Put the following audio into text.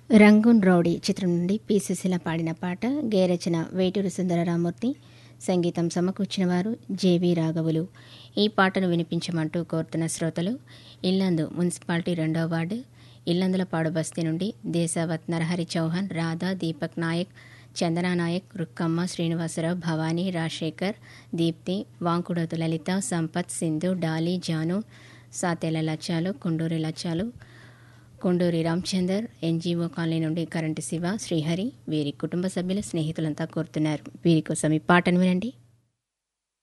రంగున్ rowdy చిత్రం నుండి P Susheela పాడిన పాట గేరచన వేటూరు సుందరరామూర్తి సంగీతం సమకూర్చిన వారు జేవి రాఘవులు ఈ పాటను వినిపించమంటూ కోరుతున్న శ్రోతలు ఇల్లందు మున్సిపాలిటీ రెండవ వార్డు ఇల్లందులపాడు బస్తీ నుండి దేశావత్ నరహరి చౌహాన్ రాధా దీపక్ నాయక్ చందనా నాయక్ రుక్కమ్మ శ్రీనివాసరావు భవానీ రాజశేఖర్ దీప్తి వాంకుడోతు లలిత సంపత్ సింధు డాలి జాను సాతేల లచ్చాలు కొండూరి లచ్చాలు కొండూరి రామచందర్ ఎన్జీఓ కాలనీ నుండి కరెంటు శివ శ్రీహరి వీరి కుటుంబ సభ్యుల స్నేహితులంతా కోరుతున్నారు వీరి కోసం ఈ పాటను వినండి